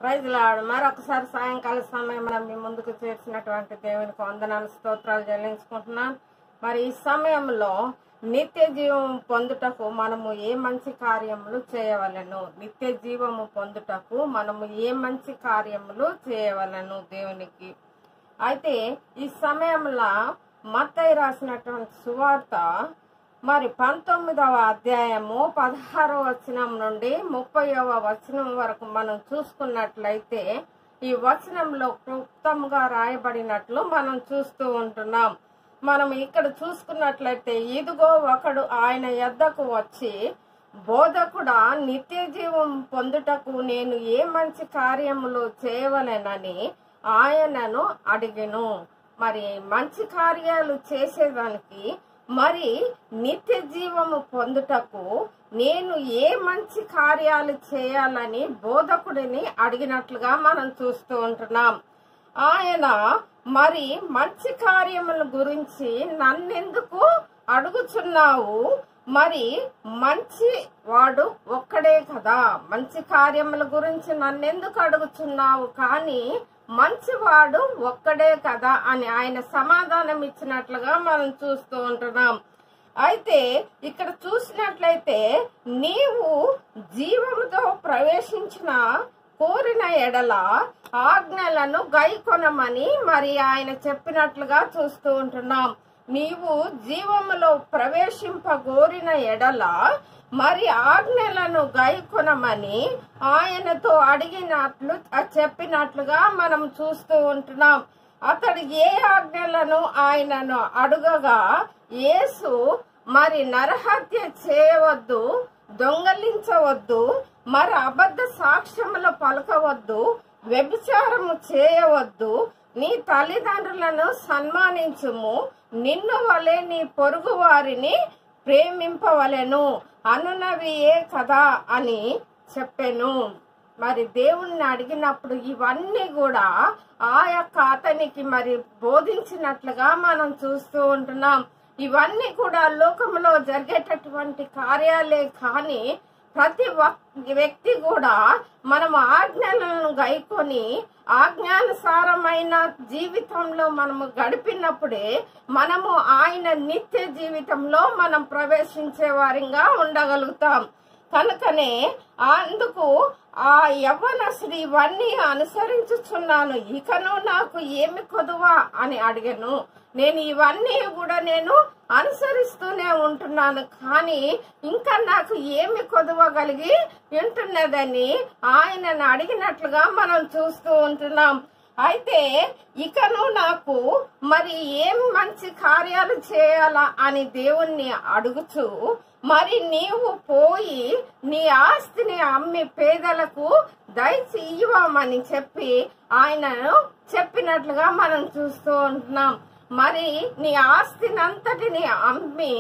ప్రైజ్లాడు మరొకసారి సాయంకాల సమయం మనం మీ ముందుకు చేర్చినటువంటి దేవునికి వందనాలు స్తోత్రాలు చెల్లించుకుంటున్నాను మరి ఈ సమయంలో నిత్య జీవం పొందుటకు మనము ఏ మంచి కార్యములు చేయవలను నిత్య జీవము పొందుటకు మనము ఏ మంచి కార్యములు చేయవలను దేవునికి అయితే ఈ సమయంలో మత్తయి రాసినటువంటి సువార్త మరి పంతొమ్మిదవ అధ్యాయము పదహారవ వచనం నుండి ముప్పైవ వచనం వరకు మనం చూసుకున్నట్లయితే ఈ వచనంలో క్లుప్తంగా రాయబడినట్లు మనం చూస్తూ ఉంటున్నాం మనం ఇక్కడ చూసుకున్నట్లయితే ఇదిగో ఒకడు ఆయన యొద్దకు వచ్చి బోధకుడా నిత్య జీవం పొందుటకు నేను ఏ మంచి కార్యములు చేయవలెనని ఆయనను అడిగెను మరి మంచి కార్యాలు చేసేదానికి మరి నిత్య జీవము పొందుటకు నేను ఏ మంచి కార్యాలు చేయాలని బోధకుడిని అడిగినట్లుగా మనం చూస్తూ ఉంటున్నాం ఆయన మరి మంచి కార్యముల గురించి నన్నెందుకు అడుగుచున్నావు మరి మంచి వాడు ఒక్కడే కదా మంచి కార్యముల గురించి నన్నెందుకు అడుగుచున్నావు కానీ మంచివాడు ఒక్కడే కదా అని ఆయన సమాధానం ఇచ్చినట్లుగా మనం చూస్తూ ఉంటున్నాం అయితే ఇక్కడ చూసినట్లయితే నీవు జీవముతో ప్రవేశించిన కోరిన ఎడల ఆజ్ఞలను గైకొనమని మరి ఆయన చెప్పినట్లుగా చూస్తూ ఉంటున్నాం నీవు జీవములో ప్రవేశింపగోరిన ఎడల మరి ఆజ్ఞలను గైకొనమని ఆయనతో అడిగినట్లు చెప్పినట్లుగా మనం చూస్తూ ఉంటున్నాం అతడు ఏ ఆజ్ఞలను ఆయనను అడుగగా యేసు మరి నరహత్య చేయవద్దు దొంగలించవద్దు మరి అబద్ధ సాక్ష్యములు పలకవద్దు వ్యభిచారము చేయవద్దు నీ తల్లిదండ్రులను సన్మానించుము నిన్ను వలె నీ పొరుగు వారిని ప్రేమింపవలెను అనునవి ఏ కదా అని చెప్పాను మరి దేవుణ్ణి అడిగినప్పుడు ఇవన్నీ కూడా ఆ యొక్క అతనికి మరి బోధించినట్లుగా మనం చూస్తూ ఉంటున్నాం ఇవన్నీ కూడా లోకంలో జరిగేటటువంటి కార్యాలే కానీ ప్రతి వ్యక్తి కూడా మనం ఆజ్ఞలను గైకొని ఆజ్ఞానుసారమైన జీవితంలో మనము గడిపినప్పుడే మనము ఆయన నిత్య జీవితంలో మనం ప్రవేశించే వారిగా ఉండగలుగుతాం కనుకనే అందుకు ఆ యవ్వనశ్రీ ఇవన్నీ అనుసరించుచున్నాను ఇకను నాకు ఏమి కొదువా అని అడిగాను నేను ఇవన్నీ కూడా నేను అనుసరిస్తూనే ఉంటున్నాను కానీ ఇంకా నాకు ఏమి కొదువ కలిగి ఉంటున్నదని ఆయనను అడిగినట్లుగా మనం చూస్తూ ఉంటున్నాం అయితే ఇకను నాకు మరి ఏం మంచి కార్యాలు చేయాలా అని దేవుణ్ణి అడుగుచు మరి నీవు పోయి నీ ఆస్తిని అమ్మి పేదలకు దయచి ఇవ్వమని చెప్పి ఆయనను చెప్పినట్లుగా మనం చూస్తూ ఉంటున్నాం మరి నీ ఆస్తినంతటిని అమ్మి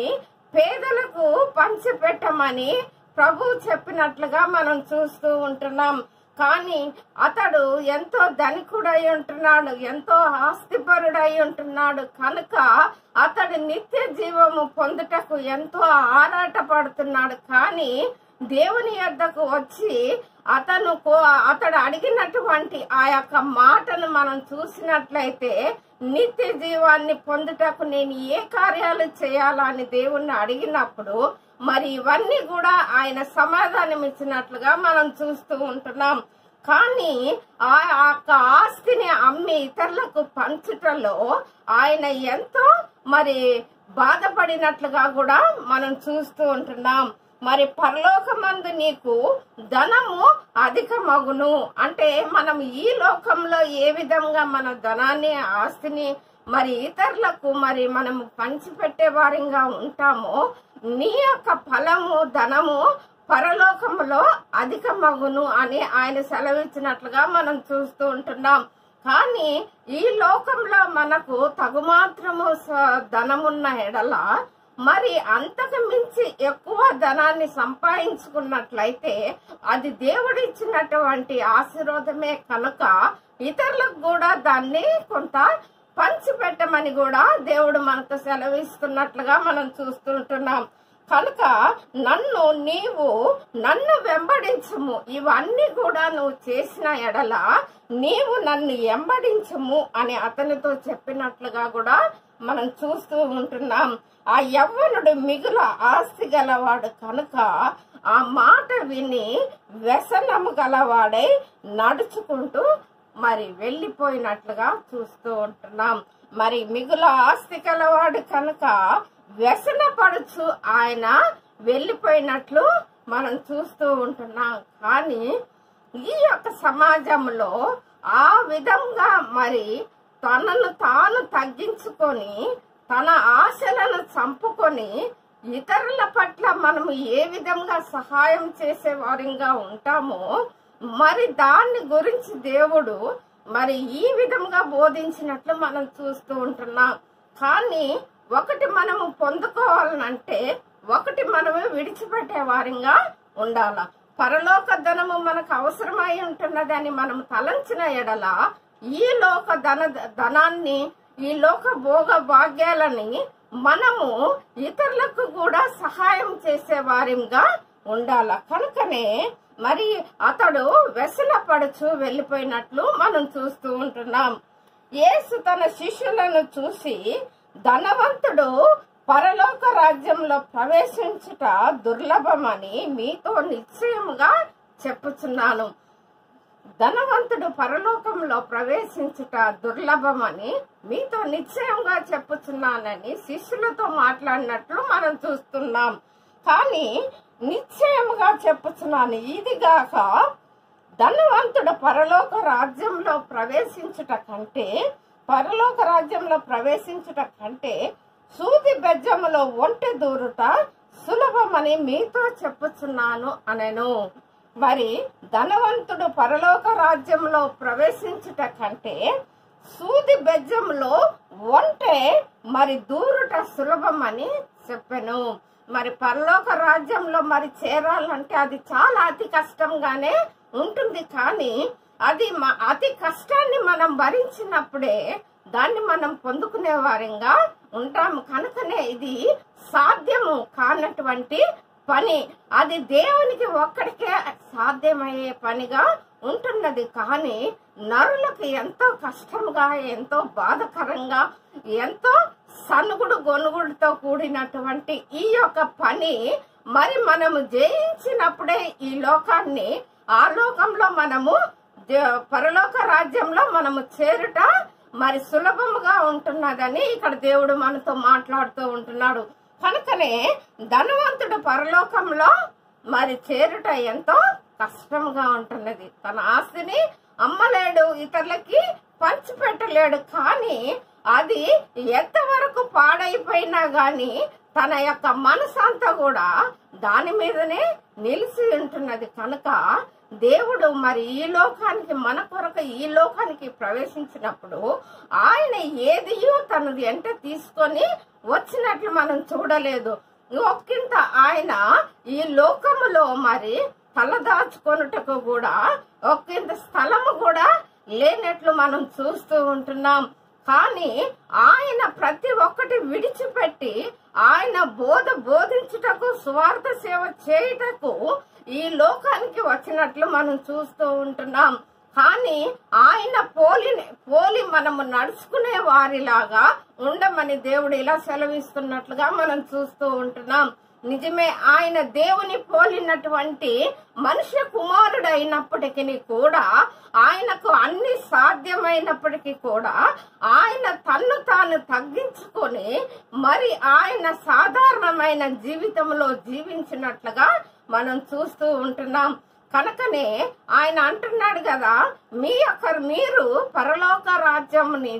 పేదలకు పంచిపెట్టమని ప్రభు చెప్పినట్లుగా మనం చూస్తూ ఉంటున్నాం కానీ అతడు ఎంతో ధనికుడై ఉంటున్నాడు ఎంతో ఆస్తిపరుడై ఉంటున్నాడు కనుక అతడు నిత్య జీవము పొందుటకు ఎంతో ఆరాటపడుతున్నాడు కానీ దేవుని యొద్దకు వచ్చి అతను అతడు అడిగినటువంటి ఆ యొక్క మాటను మనం చూసినట్లయితే నిత్య జీవాన్ని పొందుటకు నేను ఏ కార్యాలు చేయాలని దేవుణ్ణి అడిగినప్పుడు మరి ఇవన్నీ కూడా ఆయన సమాధానం ఇచ్చినట్లుగా మనం చూస్తూ ఉంటున్నాం కానీ ఆ యొక్క ఆస్తిని అమ్మి ఇతరులకు పంచుటలో ఆయన ఎంతో మరి బాధపడినట్లుగా కూడా మనం చూస్తూ ఉంటున్నాం మరి పరలోకమందు నీకు ధనము అధిక మగును అంటే మనం ఈ లోకంలో ఏ విధంగా మన ధనాన్ని ఆస్తిని మరి ఇతరులకు మరి మనము పంచిపెట్టే వారిగా ఉంటామో నీ యొక్క ఫలము ధనము పరలోకములో అధిక మగును అని ఆయన సెలవిచ్చినట్లుగా మనం చూస్తూ ఉంటున్నాం కానీ ఈ లోకంలో మనకు తగుమాత్రము ధనమున్న ఎడల మరి అంతకు మించి ఎక్కువ ధనాన్ని సంపాదించుకున్నట్లయితే అది దేవుడిచ్చినటువంటి ఆశీర్వాదమే కనుక ఇతరులకు కూడా దాన్ని కొంత పంచిపెట్టమని కూడా దేవుడు మనకు సెలవిస్తున్నట్లుగా మనం చూస్తుంటున్నాం కనుక నన్ను నీవు నన్ను వెంబడించుము ఇవన్నీ కూడా నువ్వు చేసిన ఎడల నీవు నన్ను వెంబడించుము అని అతనితో చెప్పినట్లుగా కూడా మనం చూస్తూ ఉంటున్నాం ఆ యవ్వనుడు మిగుల ఆస్తి గలవాడు కనుక ఆ మాట విని వ్యసనము గలవాడై నడుచుకుంటూ మరి వెళ్ళిపోయినట్లుగా చూస్తూ ఉంటున్నాం మరి మిగుల ఆస్తి గలవాడు కనుక వ్యసనపడుచు ఆయన వెళ్ళిపోయినట్లు మనం చూస్తూ ఉంటున్నాం కానీ ఈ యొక్క సమాజంలో ఆ విధంగా మరి తనను తాను తగ్గించుకొని తన ఆశలను చంపుకొని ఇతరుల పట్ల మనము ఏ విధంగా సహాయం చేసే వారిగా ఉంటామో మరి దాన్ని గురించి దేవుడు మరి ఈ విధంగా బోధించినట్లు మనం చూస్తూ ఉంటున్నాం కానీ ఒకటి మనము పొందుకోవాలనంటే ఒకటి మనము విడిచిపెట్టే వారిగా ఉండాల పరలోక ధనము మనకు అవసరమై ఉంటున్నదని మనం తలంచిన ఎడల ఈ లోక ధన ధనాన్ని ఈ లోక భోగ భాగ్యాలని మనము ఇతరులకు కూడా సహాయం చేసే వారిగా ఉండాల కనుకనే మరి అతడు వ్యసనపడుచు వెళ్ళిపోయినట్లు మనం చూస్తూ ఉంటున్నాం యేసు తన శిష్యులను చూసి ధనవంతుడు పరలోక రాజ్యంలో ప్రవేశించుట దుర్లభమని మీతో నిశ్చయముగా చెప్పుచున్నాను ధనవంతుడు పరలోకంలో ప్రవేశించుట దుర్లభమని మీతో నిశ్చయంగా చెప్పుచున్నానని శిష్యులతో మాట్లాడినట్లు మనం చూస్తున్నాం కానీ నిశ్చయముగా చెప్పుచున్నాను ఇదిగాక ధనవంతుడు పరలోక రాజ్యంలో ప్రవేశించుట కంటే పరలోక రాజ్యంలో ప్రవేశించుట కంటే సూది బెజ్జములో ఒంటె దూరుట సులభమని మీతో చెప్పుచున్నాను అనెను మరి ధనవంతుడు పరలోక రాజ్యంలో ప్రవేశించుట కంటే సూది బెజ్జంలో ఒంటె మరి దూరుట సులభమని చెప్పాను మరి పరలోక రాజ్యంలో మరి చేరాలంటే అది చాలా అతి కష్టంగానే ఉంటుంది కానీ అది మ- అతి కష్టాన్ని మనం భరించినప్పుడే దాన్ని మనం పొందుకునే వారంగా ఉంటాము కనుకనే ఇది సాధ్యము కానటువంటి పని అది దేవునికి ఒక్కడికే సాధ్యమయ్యే పనిగా ఉంటున్నది కానీ నరులకు ఎంతో కష్టంగా ఎంతో బాధకరంగా ఎంతో సనుగుడు గొనుగుడుతో కూడినటువంటి ఈ యొక్క పని మరి మనము జయించినప్పుడే ఈ లోకాన్ని ఆ లోకంలో మనము దే- పరలోక రాజ్యంలో మనము చేరుట మరి సులభముగా ఉంటున్నదని ఇక్కడ దేవుడు మనతో మాట్లాడుతూ ఉంటున్నాడు కనుకనే ధనవంతుడు పరలోకంలో మరి చేరుట ఎంతో కష్టంగా ఉంటున్నది తన ఆస్తిని అమ్మలేడు ఇతరులకి పంచిపెట్టలేడు కానీ అది ఎంతవరకు పాడైపోయినా గాని తన యొక్క మనసు అంతా కూడా దాని మీదనే నిలిచి ఉంటున్నది కనుక దేవుడు మరి ఈ లోకానికి మన కొరకు ఈ లోకానికి ప్రవేశించినప్పుడు ఆయన ఏదియో తనది ఎంత తీసుకొని వచ్చినట్లు మనం చూడలేదు ఒక్కింత ఆయన ఈ లోకములో మరి తలదాచుకొనుటకు కూడా ఒక్కింత స్థలము కూడా లేనట్లు మనం చూస్తూ ఉంటున్నాం కానీ ఆయన ప్రతి ఒక్కటి విడిచిపెట్టి ఆయన బోధ బోధించుటకు స్వార్థ సేవ చేయుటకు ఈ లోకానికి వచ్చినట్లు మనం చూస్తూ ఉంటున్నాం కానీ ఆయన పోలి పోలి మనము నడుచుకునే వారిలాగా ఉండమని దేవుడు ఇలా సెలవిస్తున్నట్లుగా మనం చూస్తూ ఉంటున్నాం నిజమే ఆయన దేవుని పోలినటువంటి మనుష్య కుమారుడు అయినప్పటికీ కూడా ఆయనకు అన్ని సాధ్యమైనప్పటికీ కూడా ఆయన తన్ను తాను తగ్గించుకొని మరి ఆయన సాధారణమైన జీవితంలో జీవించినట్లుగా మనం చూస్తూ ఉంటున్నాం కనుకనే ఆయన అంటున్నాడు కదా మీ యొక్క మీరు పరలోక రాజ్యంని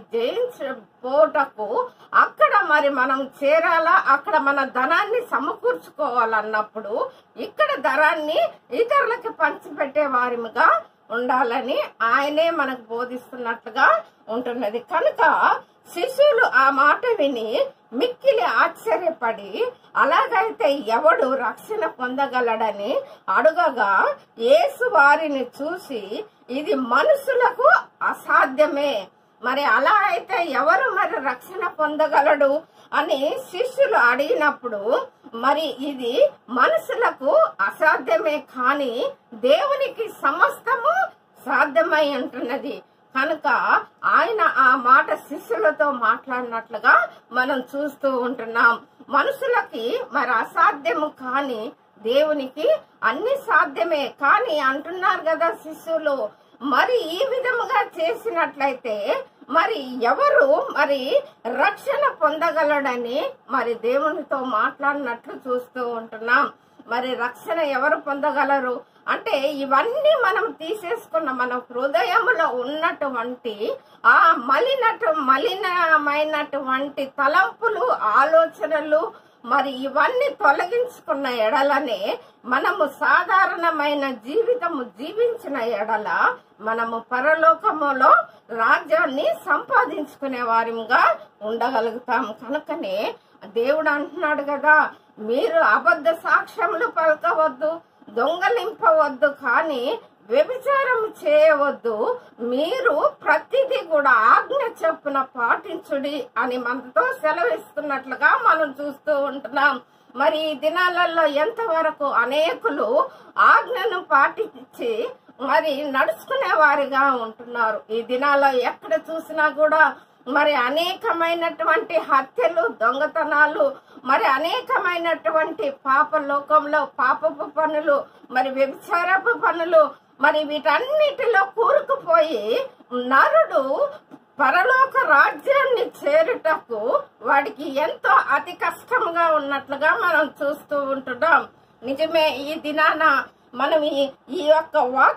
జయించబోటకు అక్కడ మరి మనం చేరాలా అక్కడ మన ధనాన్ని సమకూర్చుకోవాలన్నప్పుడు ఇక్కడ ధనాన్ని ఇతరులకి పంచిపెట్టే వారిగా ఉండాలని ఆయనే మనకు బోధిస్తున్నట్లుగా ఉంటున్నది కనుక శిశువులు ఆ మాట విని మిక్కిలి ఆశ్చర్యపడి అలాగైతే ఎవడు రక్షణ పొందగలడని అడుగగా యేసు వారిని చూసి ఇది మనుషులకు అసాధ్యమే మరి అలా అయితే ఎవరు మరి రక్షణ పొందగలడు అని శిష్యులు అడిగినప్పుడు మరి ఇది మనుషులకు అసాధ్యమే కానీ దేవునికి సమస్తము సాధ్యమై ఉంటున్నది కనుక ఆయన ఆ మాట శిష్యులతో మాట్లాడినట్లుగా మనం చూస్తూ ఉంటున్నాం మనుషులకి మరి అసాధ్యము కానీ దేవునికి అన్ని సాధ్యమే కానీ అంటున్నారు కదా శిష్యులు మరి ఈ విధముగా చేసినట్లయితే మరి ఎవరు మరి రక్షణ పొందగలడని మరి దేవునితో మాట్లాడినట్లు చూస్తూ ఉంటున్నాం మరి రక్షణ ఎవరు పొందగలరు అంటే ఇవన్నీ మనం తీసేసుకున్న మన హృదయములో ఉన్నటువంటి ఆ మలినటు మలినమైనటువంటి తలంపులు ఆలోచనలు మరి ఇవన్నీ తొలగించుకున్న ఎడలనే మనము సాధారణమైన జీవితము జీవించిన ఎడల మనము పరలోకములో రాజ్యాన్ని సంపాదించుకునే వారిగా ఉండగలుగుతాం కనుకనే దేవుడు అంటున్నాడు కదా మీరు అబద్ధ సాక్ష్యములు పలకవద్దు దొంగలింపవద్దు కానీ వ్యభిచారం చేయవద్దు మీరు ప్రతిదీ కూడా ఆజ్ఞ చెప్పున పాటించుడి అని మనతో సెలవిస్తున్నట్లుగా మనం చూస్తూ ఉంటున్నాం మరి ఈ దినాలలో ఎంతవరకు అనేకులు ఆజ్ఞను పాటించి మరి నడుచుకునే వారిగా ఉంటున్నారు ఈ దినాల్లో ఎక్కడ చూసినా కూడా మరి అనేకమైనటువంటి హత్యలు దొంగతనాలు మరి అనేకమైనటువంటి పాప లోకంలో పాపపు పనులు మరి వ్యభిచారపు పనులు మరి వీటన్నిటిలో కూరుకుపోయి నరుడు పరలోక రాజ్యాన్ని చేరుటకు వాడికి ఎంతో అతి కష్టంగా ఉన్నట్లుగా మనం చూస్తూ ఉంటున్నాం నిజమే ఈ దినాన మనం ఈ ఈ యొక్క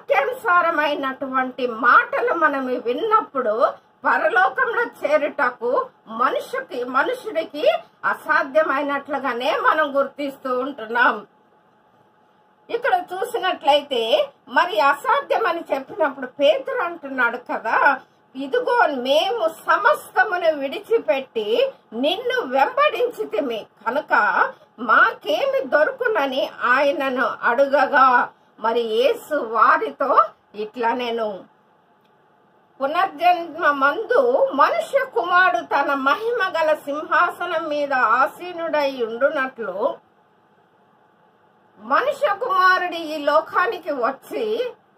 వాక్యానుసారమైనటువంటి మాటలు మనం విన్నప్పుడు పరలోకంలో చేరుటకు మనుషుకి మనుషుడికి అసాధ్యమైనట్లుగానే మనం గుర్తిస్తూ ఉంటున్నాం ఇక్కడ చూసినట్లయితే మరి అసాధ్యమని చెప్పినప్పుడు పేతురు అంటున్నాడు కదా ఇదిగో మేము సమస్తమును విడిచిపెట్టి నిన్ను వెంబడించితిమి కనుక మాకేమి దొరుకునని ఆయనను అడుగగా మరి యేసు వారితో ఇట్లా నేను పునర్జన్మ మందు మనుష్య కుమారుడు తన మహిమ గల సింహాసనం మీద ఆసీనుడై ఉండునట్లు మనుష్య కుమారుడు ఈ లోకానికి వచ్చి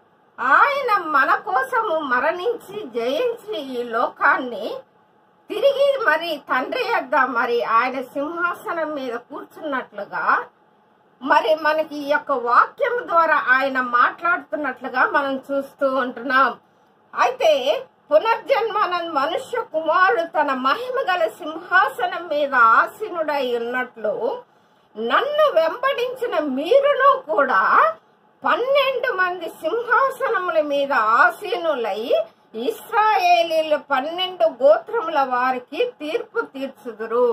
ఆయన మన కోసము మరణించి జయించి ఈ లోకాన్ని తిరిగి మరి తండ్రి యొద్ద మరి ఆయన సింహాసనం మీద కూర్చున్నట్లుగా మరి మనకి ఈ యొక్క వాక్యం ద్వారా ఆయన మాట్లాడుతున్నట్లుగా మనం చూస్తూ ఉంటున్నాం అయితే పునర్జన్మన మనుష్య కుమారుడు తన మహిమ గల సింహాసనం మీద ఆసీనుడై ఉన్నట్లు నన్ను వెంబడించిన మీరును కూడా పన్నెండు మంది సింహాసనముల మీద ఆసీనులై ఇస్రాయేలీలు పన్నెండు గోత్రముల వారికి తీర్పు తీర్చుదురు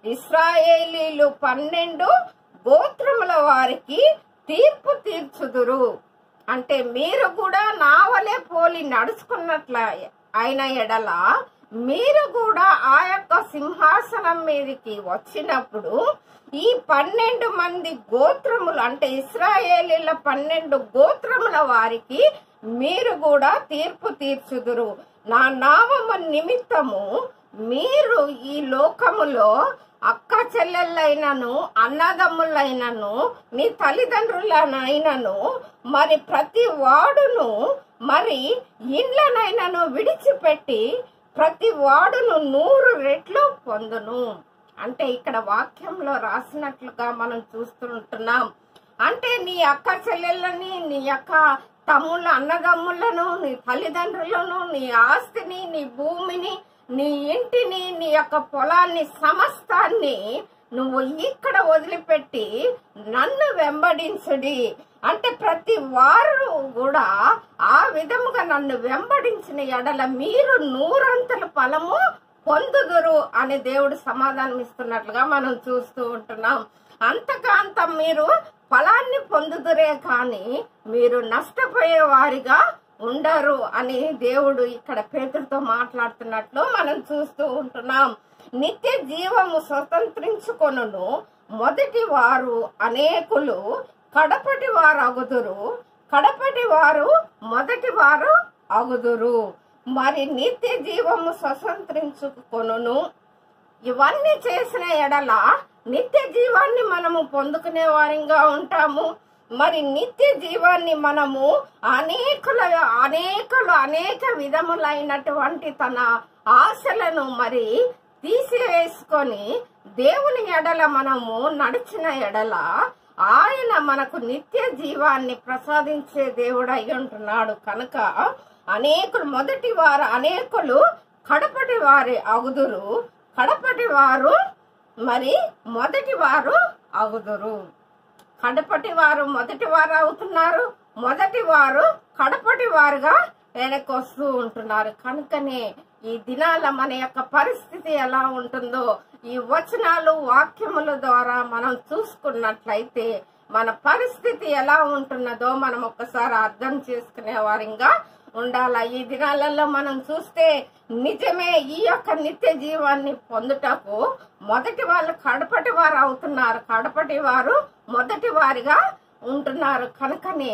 ఇస్రాయేలీలు పన్నెండు గోత్రముల వారికి తీర్పు తీర్చుదురు అంటే మీరు కూడా నా వలె పోలి నడుచుకున్నట్ల అయిన ఎడల మీరు కూడా ఆ యొక్క సింహాసనం మీదకి వచ్చినప్పుడు ఈ పన్నెండు మంది గోత్రములు అంటే ఇస్రాయేలీల పన్నెండు గోత్రముల వారికి మీరు కూడా తీర్పు తీర్చుదురు నా నామము నిమిత్తము మీరు ఈ లోకములో అక్క చెల్లెళ్ళైనను అన్నదమ్ములైనను నీ తల్లిదండ్రులనైనను మరి ప్రతి వాడును మరి ఇండ్లనైనను విడిచిపెట్టి ప్రతి వాడును నూరు రెట్లు పొందును అంటే ఇక్కడ వాక్యంలో రాసినట్లుగా మనం చూస్తుంటున్నాం అంటే నీ అక్క చెల్లెళ్ళని నీ యొక్క తమ్ముళ్ళ అన్నదమ్ములను నీ తల్లిదండ్రులను నీ ఆస్తిని నీ భూమిని నీ ఇంటిని నీ యొక్క పొలాన్ని సమస్తాన్ని నువ్వు ఇక్కడ వదిలిపెట్టి నన్ను వెంబడించుడి అంటే ప్రతి వారు కూడా ఆ విధముగా నన్ను వెంబడించిన ఎడల మీరు నూరంతల ఫలము పొందుదురు అని దేవుడు సమాధానం ఇస్తున్నట్లుగా మనం చూస్తూ ఉంటున్నాం అంతకాంత మీరు ఫలాన్ని పొందుదురే కానీ మీరు నష్టపోయే వారిగా ఉండరు అని దేవుడు ఇక్కడ పేతులతో మాట్లాడుతున్నట్లు మనం చూస్తూ ఉంటున్నాం నిత్య జీవము స్వతంత్రించుకొనును మొదటి వారు అనేకులు కడపటి వారు అగుదురు కడపటి వారు మొదటి వారు అగుదురు మరి నిత్య జీవము స్వతంత్రించుకొనును ఇవన్నీ చేసిన ఎడల నిత్య జీవాన్ని మనము పొందుకునే వారిగా ఉంటాము మరి నిత్య జీవాన్ని మనము అనేకుల అనేకలు అనేక విధములైనటువంటి తన ఆశలను మరి తీసివేసుకొని దేవుని ఎడల మనము నడిచిన ఎడల ఆయన మనకు నిత్య జీవాన్ని ప్రసాదించే దేవుడు అయి ఉంటున్నాడు కనుక అనేకులు మొదటి వారు అనేకులు కడపటి వారి అగుదురు కడపటి వారు మరి మొదటి వారు అగుదురు కడపటి వారు మొదటి వారు అవుతున్నారు మొదటి వారు కడపటి వారుగా వెనక్కి వస్తూ ఉంటున్నారు కనుకనే ఈ దినాల మన యొక్క పరిస్థితి ఎలా ఉంటుందో ఈ వచనాలు వాక్యముల ద్వారా మనం చూసుకున్నట్లయితే మన పరిస్థితి ఎలా ఉంటున్నదో మనం ఒక్కసారి అర్థం చేసుకునే వారిగా ఉండాల ఈ దినాలలో మనం చూస్తే నిజమే ఈ యొక్క నిత్య జీవాన్ని పొందుటకు మొదటి వాళ్ళు కడపటి వారు అవుతున్నారు కడపటి వారు మొదటి వారిగా ఉంటున్నారు కనుకనే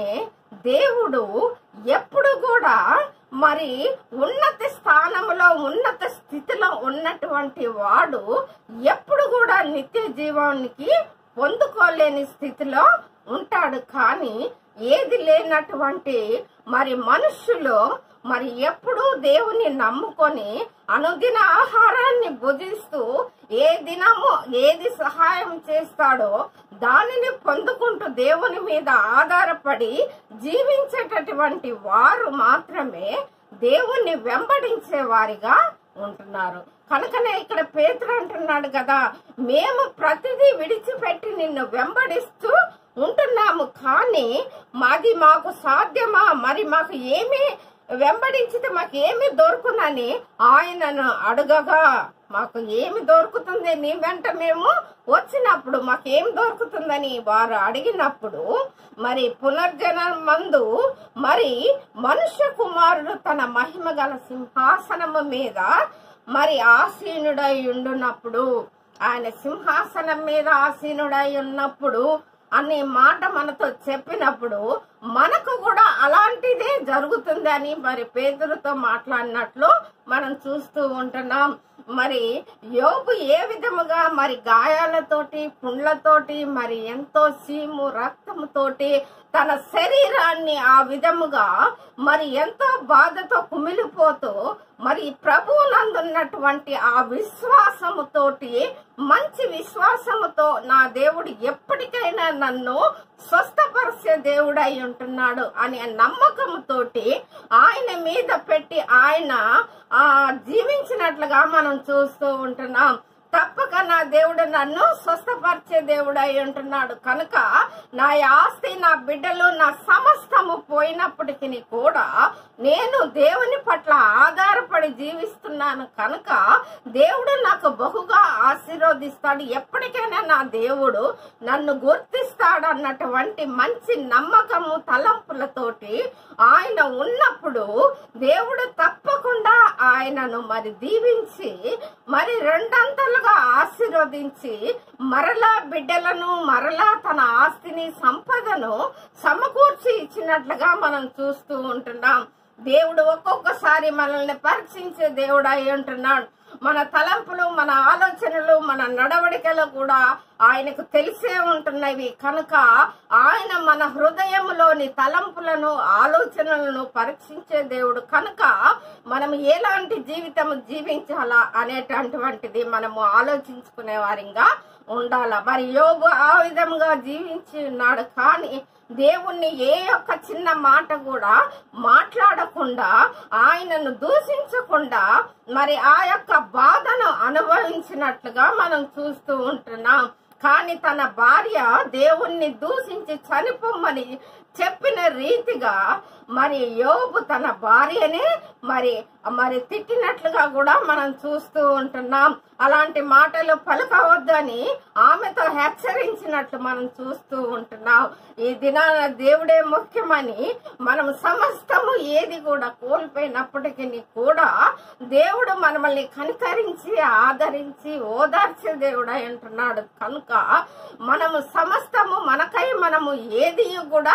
దేవుడు ఎప్పుడు కూడా మరి ఉన్నత స్థానంలో ఉన్నత స్థితిలో ఉన్నటువంటి వాడు ఎప్పుడు కూడా నిత్య జీవానికి పొందుకోలేని స్థితిలో ఉంటాడు కానీ ఏది లేనటువంటి మరి మనుషులు మరి ఎప్పుడూ దేవుని నమ్ముకొని అనుదిన ఆహారాన్ని భుజిస్తూ ఏ దినము ఏది సహాయం చేస్తాడో దానిని పొందుకుంటూ దేవుని మీద ఆధారపడి జీవించేటటువంటి వారు మాత్రమే దేవుణ్ణి వెంబడించే వారిగా ఉంటున్నారు కనుకనే ఇక్కడ పేతురు అంటున్నాడు కదా మేము ప్రతిదీ విడిచిపెట్టి నిన్ను వెంబడిస్తూ ఉంటున్నాము కానీ మాది మాకు సాధ్యమా మరి మాకు ఏమి వెంబడించితే మాకు ఏమి దొరుకునని ఆయనను అడగగా మాకు ఏమి దొరుకుతుంది నీ వెంట మేము వచ్చినప్పుడు మాకు ఏం దొరుకుతుందని వారు అడిగినప్పుడు మరి పునర్జనం మందు మరి మనుష్య కుమారుడు తన మహిమ గల సింహాసనము మీద మరి ఆసీనుడై ఉండునప్పుడు ఆయన సింహాసనం మీద ఆసీనుడై ఉన్నప్పుడు అనే మాట మనతో చెప్పినప్పుడు మనకు కూడా అలాంటిదే జరుగుతుందని మరి పేదలతో మాట్లాడినట్లు మనం చూస్తూ ఉంటున్నాం మరి యోగు ఏ విధముగా మరి గాయాలతోటి పుండ్లతోటి మరి ఎంతో సీము రక్తముతోటి తన శరీరాన్ని ఆ విధముగా మరి ఎంతో బాధతో కుమిలిపోతూ మరి ప్రభువునందున్నటువంటి ఆ విశ్వాసముతోటి మంచి విశ్వాసముతో నా దేవుడు ఎప్పటికైనా నన్ను స్వస్థపరిచే దేవుడై ఉంటున్నాడు అనే నమ్మకముతోటి ఆయన మీద పెట్టి ఆయన ఆ జీవించినట్లుగా మనం చూస్తూ ఉంటున్నాం తప్పక నా దేవుడు నన్ను స్వస్థపరిచే దేవుడు అయి ఉంటున్నాడు కనుక నా ఆస్తి నా బిడ్డలు నా సమస్తము పోయినప్పటికీ కూడా నేను దేవుని పట్ల ఆధారపడి జీవిస్తున్నాను కనుక దేవుడు నాకు బహుగా ఆశీర్వదిస్తాడు ఎప్పటికైనా నా దేవుడు నన్ను గుర్తిస్తాడు అన్నటువంటి మంచి నమ్మకము తలంపులతోటి ఆయన ఉన్నప్పుడు దేవుడు తప్పకుండా ఆయనను మరి దీవించి మరి రెండంతలుగా ఆశీర్వదించి మరలా బిడ్డలను మరలా తన ఆస్తిని సంపదను సమకూర్చి ఇచ్చినట్లుగా మనం చూస్తూ ఉంటున్నాం దేవుడు ఒక్కొక్కసారి మనల్ని పరీక్షించే దేవుడు అయి ఉంటున్నాడు మన తలంపులు మన ఆలోచనలు మన నడవడికలు కూడా ఆయనకు తెలిసే ఉంటున్నవి కనుక ఆయన మన హృదయంలోని తలంపులను ఆలోచనలను పరీక్షించే దేవుడు కనుక మనం ఎలాంటి జీవితం జీవించాలా అనేటటువంటిది మనము ఆలోచించుకునే వారిగా ఉండాల మరి యోగు ఆ విధంగా జీవించి ఉన్నాడు కానీ దేవుణ్ణి ఏ యొక్క చిన్న మాట కూడా మాట్లాడకుండా ఆయనను దూషించకుండా మరి ఆ యొక్క బాధను అనుభవించినట్లుగా మనం చూస్తూ ఉంటున్నాం కానీ తన భార్య దేవుణ్ణి దూషించి చనిపోమ్మని చెప్పిన రీతిగా మరి యోబు తన భార్యనే మరి మరి తిట్టినట్లుగా కూడా మనం చూస్తూ ఉంటున్నాం అలాంటి మాటలు పలకవద్దని ఆమెతో హెచ్చరించినట్లు మనం చూస్తూ ఉంటున్నాం ఈ దినాన దేవుడే ముఖ్యమని మనం సమస్తము ఏది కూడా కోల్పోయినప్పటికీ కూడా దేవుడు మనల్ని కనికరించి ఆదరించి ఓదార్చే దేవుడు అంటున్నాడు కనుక మనము సమస్తము మనకై మనము ఏది కూడా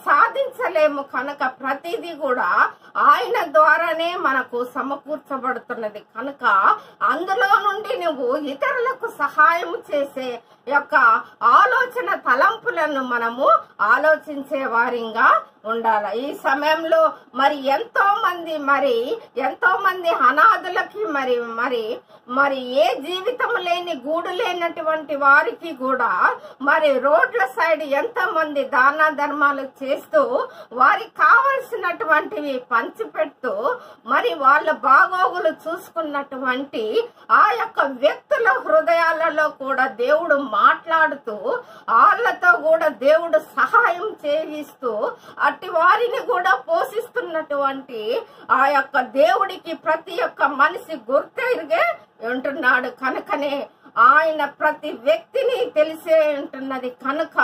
సాధించలేము కనుక ప్రతిదీ కూడా ఆయన ద్వారానే మనకు సమకూర్చబడుతున్నది కనుక అందులో నుండి నువ్వు ఇతరులకు సహాయం చేసే యొక్క ఆలోచన తలంపులను మనము ఆలోచించే వారిగా ఉండాలి ఈ సమయంలో మరి ఎంతో మంది మరి ఎంతో మంది అనాథులకి మరి మరి మరి ఏ జీవితం లేని గూడు లేనటువంటి వారికి కూడా మరి రోడ్ల సైడ్ ఎంతో మంది దాన ధర్మాలు చేస్తూ వారికి కావలసినటువంటివి పంచిపెడుతూ మరి వాళ్ళ బాగోగులు చూసుకున్నటువంటి ఆ యొక్క వ్యక్తుల హృదయాలలో కూడా దేవుడు మాట్లాడుతూ వాళ్ళతో కూడా దేవుడు సహాయం చేయిస్తూ అట్టి వారిని కూడా పోషిస్తున్నటువంటి ఆ యొక్క దేవుడికి ప్రతి ఒక్క మనిషి గుర్తెరిగే ఉంటున్నాడు కనుకనే ఆయన ప్రతి వ్యక్తిని తెలిసే ఉంటున్నది కనుక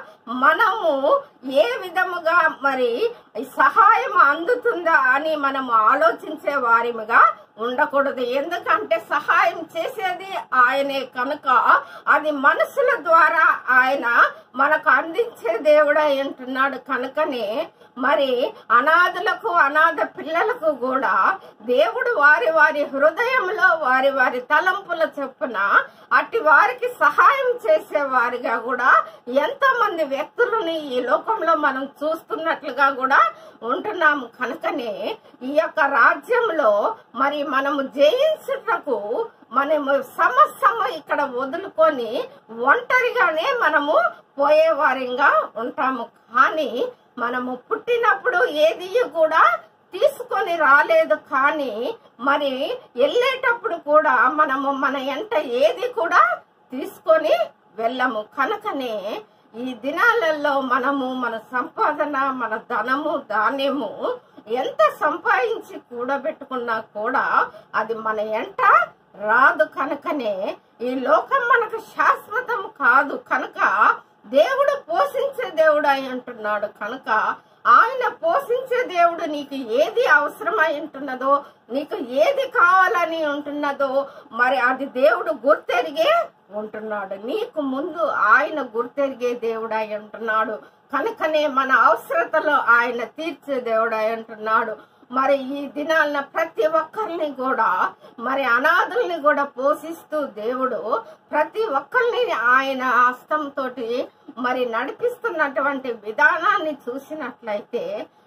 మనము ఏ విధముగా మరి ఈ సహాయం అందుతుందా అని మనము ఆలోచించే వారిగా ఉండకూడదు ఎందుకంటే సహాయం చేసేది ఆయనే కనుక అది మనసుల ద్వారా ఆయన మనకు అందించే దేవుడై ఉంటున్నాడు కనుకనే మరి అనాథులకు అనాథ పిల్లలకు కూడా దేవుడు వారి వారి హృదయంలో వారి వారి తలంపుల చొప్పున అట్టి వారికి సహాయం చేసే వారిగా కూడా ఎంతో మంది వ్యక్తులని ఈ లోకంలో మనం చూస్తున్నట్లుగా కూడా ఉంటున్నాము కనుకనే ఈ యొక్క రాజ్యంలో మరి మనము జయించుటకు మనము సమస్యము ఇక్కడ వదులుకొని ఒంటరిగానే మనము పోయేవారిగా ఉంటాము కానీ మనము పుట్టినప్పుడు ఏది కూడా తీసుకొని రాలేదు కానీ మరి వెళ్ళేటప్పుడు కూడా మనము మన ఎంట ఏది కూడా తీసుకొని వెళ్ళము కనుకనే ఈ దినాలలో మనము మన సంపాదన మన ధనము ధాన్యము ఎంత సంపాదించి కూడబెట్టుకున్నా కూడా అది మన ఎంట రాదు కనుకనే ఈ లోకం మనకు శాశ్వతం కాదు కనుక దేవుడు పోషించే దేవుడు అయి అంటున్నాడు కనుక ఆయన పోషించే దేవుడు నీకు ఏది అవసరమై ఉంటున్నదో నీకు ఏది కావాలని ఉంటున్నదో మరి అది దేవుడు గుర్తెరిగే ఉంటున్నాడు నీకు ముందు ఆయన గుర్తెరిగే దేవుడై ఉంటున్నాడు కనుకనే మన అవసరతలో ఆయన తీర్చే దేవుడై ఉంటున్నాడు మరి ఈ దినాలన ప్రతి ఒక్కరిని కూడా మరి అనాథుల్ని కూడా పోషిస్తూ దేవుడు ప్రతి ఒక్కరిని ఆయన హస్తంతో మరి నడిపిస్తున్నటువంటి విధానాన్ని చూసినట్లయితే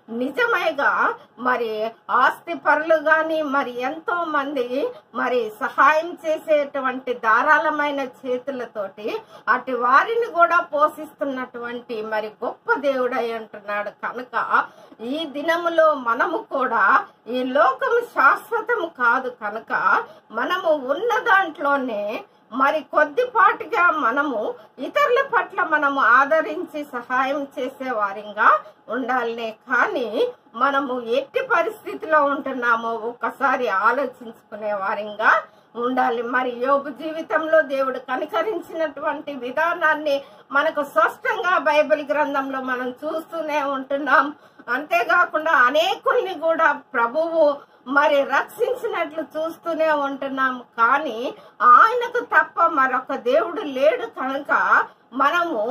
నిజమైగా మరి ఆస్తి పరులు గాని మరి ఎంతో మంది మరి సహాయం చేసేటువంటి ధారాళమైన చేతులతోటి అటు వారిని కూడా పోషిస్తున్నటువంటి మరి గొప్ప దేవుడై అంటున్నాడు కనుక ఈ దినములో మనము కూడా ఈ లోకము శాశ్వతము కాదు కనుక మనము ఉన్న దాంట్లోనే మరి కొద్దిపాటిగా మనము ఇతరుల పట్ల మనము ఆదరించి సహాయం చేసే వారిగా ఉండాలనే కానీ మనము ఎట్టి పరిస్థితిలో ఉంటున్నామో ఒక్కసారి ఆలోచించుకునే వారిగా ఉండాలి మరి యోగు జీవితంలో దేవుడు కనికరించినటువంటి విధానాన్ని మనకు స్పష్టంగా బైబిల్ గ్రంథంలో మనం చూస్తూనే ఉంటున్నాం అంతేకాకుండా అనేకుల్ని కూడా ప్రభువు మరి రక్షించినట్లు చూస్తూనే ఉంటున్నాం కానీ ఆయనకు తప్ప మరొక దేవుడు లేడు కనుక మనము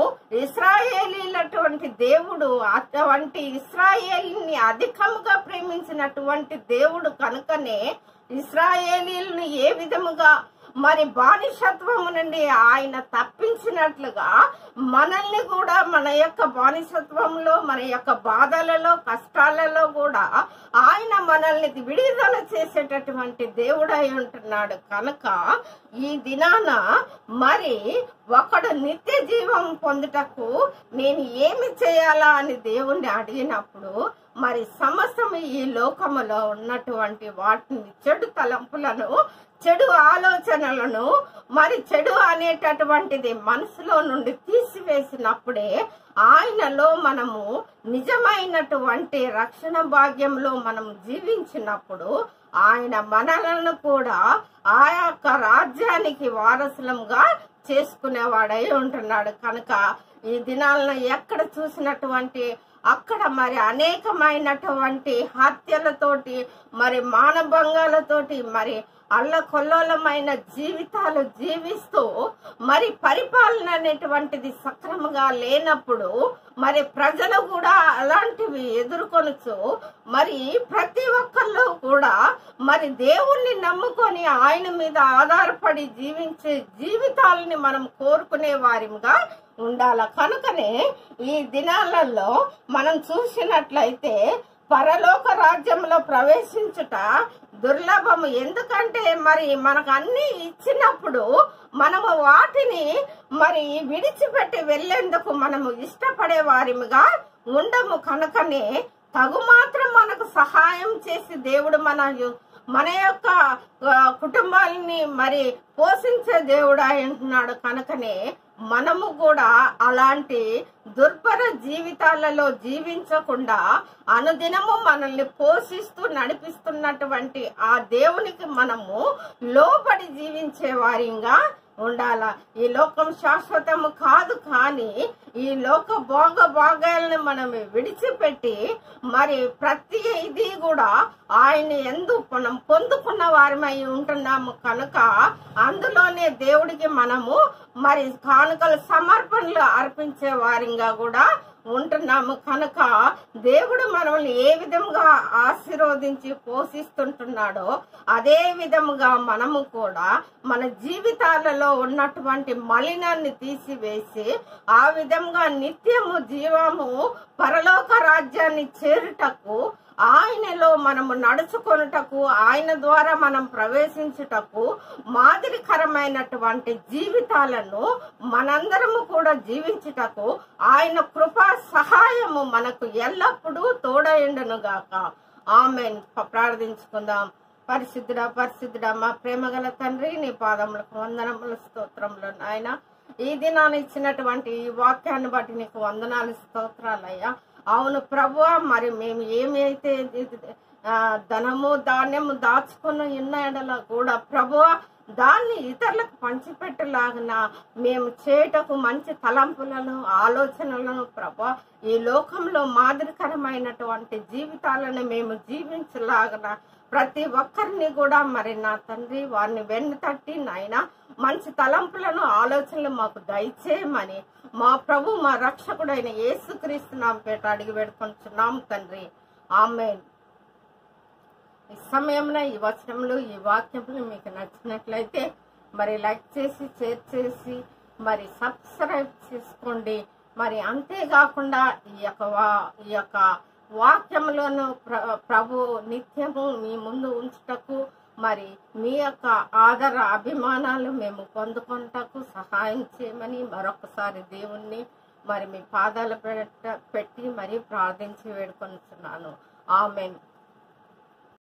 ఇస్రాయేలీలటువంటి దేవుడు అటువంటి ఇస్రాయేలీని అధికముగా ప్రేమించినటువంటి దేవుడు కనుకనే ఇస్రాయేలీలను ఏ విధముగా మరి బానిసత్వము నుండి ఆయన తప్పించినట్లుగా మనల్ని కూడా మన యొక్క బానిసత్వంలో మన యొక్క బాధలలో కష్టాలలో కూడా ఆయన మనల్ని విడుదల చేసేటటువంటి దేవుడై ఉంటున్నాడు కనుక ఈ దినాన మరి ఒకడు నిత్య జీవం పొందుటకు నేను ఏమి చేయాలా అని దేవుణ్ణి అడిగినప్పుడు మరి సమస్తం ఈ లోకములో ఉన్నటువంటి వాటిని చెడు తలంపులను చెడు ఆలోచనలను మరి చెడు అనేటటువంటిది మనసులో నుండి తీసివేసినప్పుడే ఆయనలో మనము నిజమైనటువంటి రక్షణ భాగ్యంలో మనం జీవించినప్పుడు ఆయన మనలను కూడా ఆ యొక్క రాజ్యానికి వారసులంగా చేసుకునేవాడై ఉంటున్నాడు కనుక ఈ దినాలను ఎక్కడ చూసినటువంటి అక్కడ మరి అనేకమైనటువంటి హత్యలతోటి మరి మానభంగాలతోటి మరి అల్లకొల్లోలమైన జీవితాలు జీవిస్తూ మరి పరిపాలన అనేటువంటిది సక్రమంగా లేనప్పుడు మరి ప్రజలు కూడా అలాంటివి ఎదుర్కొనచ్చు మరి ప్రతి ఒక్కళ్ళు కూడా మరి దేవుణ్ణి నమ్ముకొని ఆయన మీద ఆధారపడి జీవించే జీవితాలని మనం కోరుకునే వారిగా ఉండాల కనుకనే ఈ దినాలలో మనం చూసినట్లయితే పరలోక రాజ్యంలో ప్రవేశించుట దుర్లభము ఎందుకంటే మరి మనకు అన్ని ఇచ్చినప్పుడు మనము వాటిని మరి విడిచిపెట్టి వెళ్ళేందుకు మనము ఇష్టపడే వారిగా ఉండము కనుకనే తగు మాత్రం మనకు సహాయం చేసి దేవుడు మన యు- మన యొక్క ఆ, కుటుంబాలని మరి పోషించే దేవుడు అంటున్నాడు కనుకనే మనము కూడా అలాంటి దుర్భర జీవితాలలో జీవించకుండా అనుదినము మనల్ని పోషిస్తూ నడిపిస్తున్నటువంటి ఆ దేవునికి మనము లోబడి జీవించే వారిగా ఉండాల ఈ లోకం శాశ్వతము కాదు కానీ ఈ లోక భోగ భాగాలను మనం విడిచిపెట్టి మరి ప్రతి ఇది కూడా ఆయన ఎందు మనం పొందుకున్న వారమై ఉంటున్నాము కనుక అందులోనే దేవుడికి మనము మరి కానుకల సమర్పణలు అర్పించే వారిగా కూడా ఉంటున్నాము కనుక దేవుడు మనల్ని ఏ విధంగా ఆశీర్వదించి పోషిస్తుంటున్నాడో అదే విధముగా మనము కూడా మన జీవితాలలో ఉన్నటువంటి మలినాన్ని తీసివేసి ఆ విధంగా నిత్యము జీవము పరలోక రాజ్యాన్ని చేరుటకు ఆయనలో మనము నడుచుకొనుటకు ఆయన ద్వారా మనం ప్రవేశించుటకు మాదిరికరమైనటువంటి జీవితాలను మనందరము కూడా జీవించుటకు ఆయన కృపా సహాయము మనకు ఎల్లప్పుడూ తోడైండును గాక ఆమెన్ ప్రార్థించుకుందాం పరిశుద్ధుడా పరిశుద్ధుడా మా ప్రేమగల తండ్రి నీ పాదములకు వందనముల స్తోత్రములు నాయన ఈ దినాన్ని ఇచ్చినటువంటి ఈ వాక్యాన్ని బట్టి నీకు వందనాలు స్తోత్రాలయ్యా అవును ప్రభు మరి మేము ఏమైతే ఇది- ఆ, ధనము ధాన్యము దాచుకున్న ఉన్న ఎడల కూడా ప్రభు దాన్ని ఇతరులకు పంచిపెట్టలాగిన మేము చేయుటకు మంచి తలంపులను ఆలోచనలను ప్రభు ఈ లోకంలో మాదిరికరమైనటువంటి జీవితాలను మేము జీవించలాగన ప్రతి ఒక్కరిని కూడా మరి నా తండ్రి వారిని వెన్ను తట్టి నాయన మంచి తలంపులను ఆలోచనలు మాకు దయచేయమని మా ప్రభు మా రక్షకుడైన యేసుక్రీస్తు నామ పేట అడిగి పెడుకుంటున్నాం తండ్రి ఆమెన్ ఈ సమయంలో ఈ వచనములు ఈ వాక్యములు మీకు నచ్చినట్లయితే మరి లైక్ చేసి షేర్ చేసి మరి సబ్స్క్రైబ్ చేసుకోండి మరి అంతేకాకుండా ఈ యొక్క వా- ఈ యొక్క వాక్యములను ప్ర ప్రభు నిత్యము మీ ముందు ఉంచుటకు మరి మీ యొక్క ఆదర అభిమానాలు మేము పొందుకొనుటకు సహాయం చేయమని మరొకసారి దేవుణ్ణి మరి మీ పాదాల పెట్ట పెట్టి మరి ప్రార్థించి వేడుకొనుచున్నాను ఆమెన్